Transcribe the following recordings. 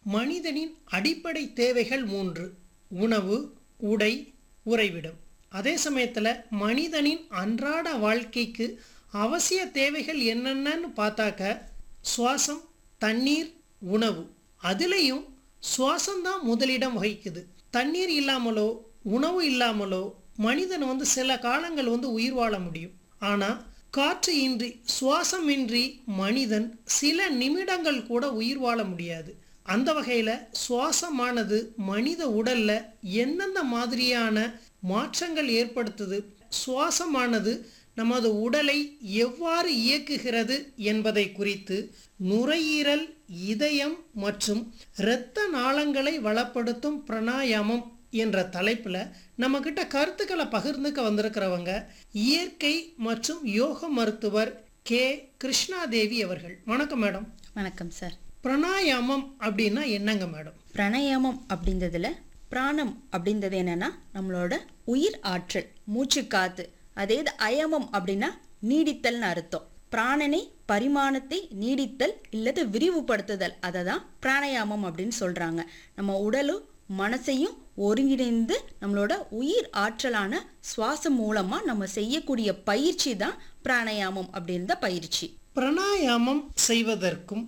மனிதனின் அடிப்படை தேவைகள் மூன்று உணவு உடை உறைவிடம் அதே சமயத்தில் மனிதனின் அன்றாட வாழ்க்கைக்கு அவசிய தேவைகள் என்னென்னன்னு பார்த்தாக்க சுவாசம் தண்ணீர் உணவு அதுலேயும் சுவாசம்தான் முதலிடம் வகிக்குது தண்ணீர் இல்லாமலோ உணவு இல்லாமலோ மனிதன் வந்து சில காலங்கள் வந்து உயிர் வாழ முடியும் ஆனால் காற்று இன்றி சுவாசம் இன்றி மனிதன் சில நிமிடங்கள் கூட உயிர் வாழ முடியாது அந்த வகையில் சுவாசமானது மனித உடல்ல எந்தெந்த மாதிரியான மாற்றங்கள் ஏற்படுத்துது சுவாசமானது நமது உடலை எவ்வாறு இயக்குகிறது என்பதை குறித்து நுரையீரல் இதயம் மற்றும் இரத்த நாளங்களை வளப்படுத்தும் பிராணாயாமம் என்ற தலைப்பில் நம்மக்கிட்ட கருத்துக்களை பகிர்ந்துக்க வந்திருக்கிறவங்க இயற்கை மற்றும் யோக மருத்துவர் கே கிருஷ்ணாதேவி அவர்கள் வணக்கம் மேடம் வணக்கம் சார் பிராணாயாமம் அப்படின்னா என்னங்க மேடம் பிராணாயாமம் அப்படின்றதுல பிராணம் அப்படின்றது என்னன்னா நம்மளோட உயிர் ஆற்றல் மூச்சு காத்து அதே இது அயமம் அப்படின்னா நீடித்தல்னு அர்த்தம் பிராணனை பரிமாணத்தை நீடித்தல் இல்லது விரிவுபடுத்துதல் அதை தான் பிராணாயாமம் அப்படின்னு சொல்றாங்க நம்ம உடலும் மனசையும் ஒருங்கிணைந்து நம்மளோட உயிர் ஆற்றலான சுவாசம் மூலமா நம்ம செய்யக்கூடிய பயிற்சி தான் பிராணாயாமம் அப்படின்ற பயிற்சி பிராணாயாமம் செய்வதற்கும்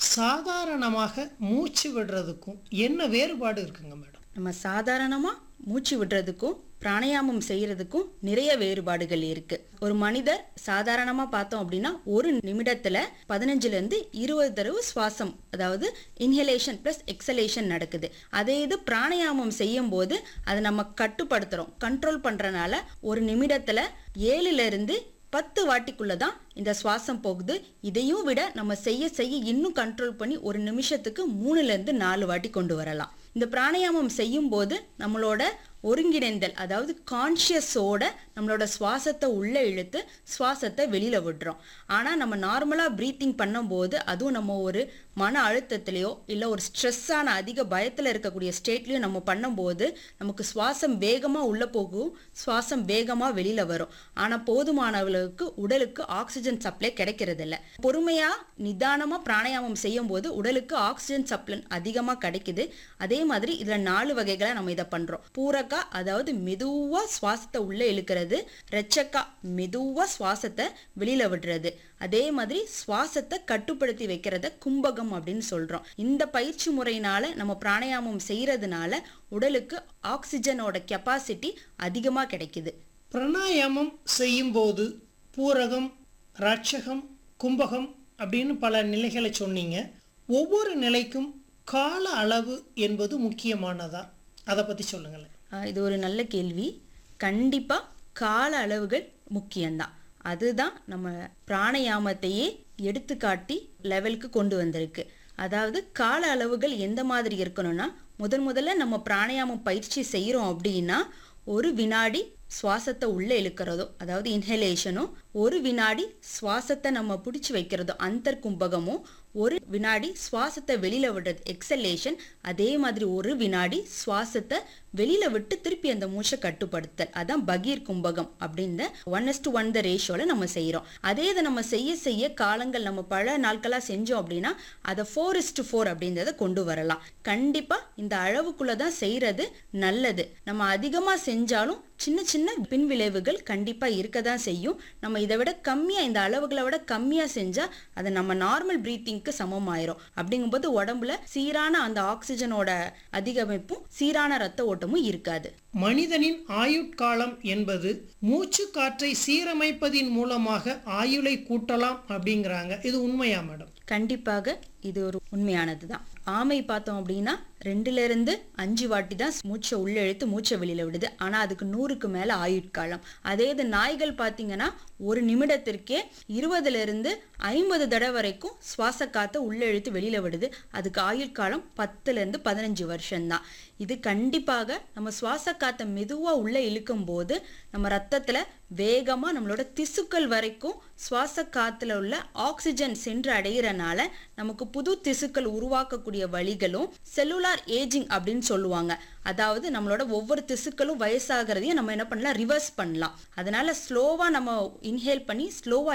சாதாரணமாக மூச்சு விடுறதுக்கும் என்ன வேறுபாடு இருக்குங்க மேடம் நம்ம சாதாரணமாக மூச்சு விடுறதுக்கும் பிராணாயாமம் செய்யறதுக்கும் நிறைய வேறுபாடுகள் இருக்கு ஒரு மனிதர் சாதாரணமாக பார்த்தோம் அப்படின்னா ஒரு நிமிடத்துல பதினஞ்சுல இருந்து இருபது தடவை சுவாசம் அதாவது இன்ஹலேஷன் ப்ளஸ் எக்ஸலேஷன் நடக்குது அதே இது பிராணாயாமம் செய்யும் போது அதை நம்ம கட்டுப்படுத்துறோம் கண்ட்ரோல் பண்றனால ஒரு நிமிடத்துல ஏழுல இருந்து பத்து வாட்டிக்குள்ள தான் இந்த சுவாசம் போகுது இதையும் விட நம்ம செய்ய செய்ய இன்னும் கண்ட்ரோல் பண்ணி ஒரு நிமிஷத்துக்கு மூணுல இருந்து நாலு வாட்டி கொண்டு வரலாம் இந்த பிராணாயாமம் செய்யும் போது நம்மளோட ஒருங்கிணைந்தல் அதாவது கான்ஷியஸோட நம்மளோட சுவாசத்தை உள்ள இழுத்து சுவாசத்தை வெளியில விடுறோம் ஆனா நம்ம நார்மலா ப்ரீத்திங் பண்ணும்போது அதுவும் நம்ம ஒரு மன அழுத்தத்திலையோ இல்லை ஒரு ஸ்ட்ரெஸ்ஸான அதிக பயத்தில் இருக்கக்கூடிய ஸ்டேட்லையோ நம்ம பண்ணும்போது நமக்கு சுவாசம் வேகமாக உள்ளே போகும் சுவாசம் வேகமாக வெளியில் வரும் ஆனால் போதுமான அளவுக்கு உடலுக்கு ஆக்சிஜன் சப்ளை கிடைக்கிறது இல்லை பொறுமையாக நிதானமாக பிராணாயாமம் செய்யும் போது உடலுக்கு ஆக்சிஜன் சப்ளை அதிகமாக கிடைக்குது அதே மாதிரி இதில் நாலு வகைகளை நம்ம இதை பண்ணுறோம் பூரக்கா அதாவது மெதுவாக சுவாசத்தை உள்ளே இழுக்கிறது ரெச்சக்கா மெதுவாக சுவாசத்தை வெளியில் விடுறது அதே மாதிரி சுவாசத்தை கட்டுப்படுத்தி வைக்கிறத கும்பகம் அப்படின்னு சொல்றோம் இந்த பயிற்சி முறையினால நம்ம பிராணாயாமம் செய்யறதுனால உடலுக்கு ஆக்சிஜனோட கெப்பாசிட்டி அதிகமாக கிடைக்குது பிராணாயாமம் செய்யும்போது பூரகம் ராட்சகம் கும்பகம் அப்படின்னு பல நிலைகளை சொன்னீங்க ஒவ்வொரு நிலைக்கும் கால அளவு என்பது முக்கியமானதா அதை பற்றி சொல்லுங்களேன் ஆஹ் இது ஒரு நல்ல கேள்வி கண்டிப்பாக கால அளவுகள் முக்கியம்தான் அதுதான் நம்ம பிராணாயாமத்தையே எடுத்துக்காட்டி லெவலுக்கு கொண்டு வந்திருக்கு அதாவது கால அளவுகள் எந்த மாதிரி இருக்கணும்னா முதன் முதல்ல நம்ம பிராணாயாமம் பயிற்சி செய்கிறோம் அப்படின்னா ஒரு வினாடி சுவாசத்தை உள்ளே இழுக்கிறதோ அதாவது இன்ஹலேஷனும் ஒரு வினாடி சுவாசத்தை நம்ம பிடிச்சி வைக்கிறதோ அந்தர் கும்பகமும் ஒரு வினாடி சுவாசத்தை வெளியில விடுறது எக்ஸலேஷன் அதே மாதிரி ஒரு வினாடி சுவாசத்தை வெளியில விட்டு திருப்பி அந்த மூச்சை கட்டுப்படுத்தல் அதான் பகீர் கும்பகம் அப்படின்னு one is to one the ரேஷியோல நம்ம செய்கிறோம் அதே இதை நம்ம செய்ய செய்ய காலங்கள் நம்ம பல நாட்களாக செஞ்சோம் அப்படின்னா அதை ஃபோர் இஸ் டு ஃபோர் அப்படின்றத கொண்டு வரலாம் கண்டிப்பா இந்த அளவுக்குள்ள தான் செய்யறது நல்லது நம்ம அதிகமா செஞ்சாலும் சின்ன சின்ன பின் விளைவுகள் கண்டிப்பா இருக்க தான் செய்யும் நம்ம இதை விட கம்மியா இந்த அளவுகளை விட கம்மியா செஞ்சா அது நம்ம நார்மல் பிரீத்திங்க்கு சமமாயிரும் அப்படிங்கும்போது உடம்புல சீரான அந்த ஆக்சிஜனோட அதிகமைப்பும் சீரான ரத்த ஓட்டமும் இருக்காது மனிதனின் ஆயுட்காலம் என்பது மூச்சு காற்றை சீரமைப்பதின் மூலமாக ஆயுளை கூட்டலாம் அப்படிங்கிறாங்க இது உண்மையா மேடம் கண்டிப்பாக இது ஒரு உண்மையானது தான் ஆமை பார்த்தோம் அப்படின்னா ரெண்டுல இருந்து அஞ்சு வாட்டி தான் மூச்சை உள்ள இழுத்து மூச்சை வெளியில விடுது ஆனா அதுக்கு நூறுக்கு மேல ஆயுட்காலம் அதே இது நாய்கள் பார்த்தீங்கன்னா ஒரு நிமிடத்திற்கே இருபதுல இருந்து ஐம்பது தடவை வரைக்கும் சுவாச காத்தை உள்ள இழுத்து வெளியில விடுது அதுக்கு ஆயுட்காலம் பத்துல இருந்து பதினஞ்சு வருஷம்தான் இது கண்டிப்பாக நம்ம சுவாச காத்தை மெதுவா உள்ள இழுக்கும் போது நம்ம ரத்தத்துல வேகமா நம்மளோட திசுக்கள் வரைக்கும் சுவாச காத்துல உள்ள ஆக்சிஜன் சென்று அடையிறனால நமக்கு புது திசுக்கள் உருவாக்கக்கூடிய வழிகளும் செல்லுலார் ஏஜிங் அப்படின்னு சொல்லுவாங்க அதாவது நம்மளோட ஒவ்வொரு திசுக்களும் வயசாகிறதையும் நம்ம என்ன பண்ணலாம் ரிவர்ஸ் பண்ணலாம் அதனால ஸ்லோவா நம்ம இன்ஹேல் பண்ணி ஸ்லோவா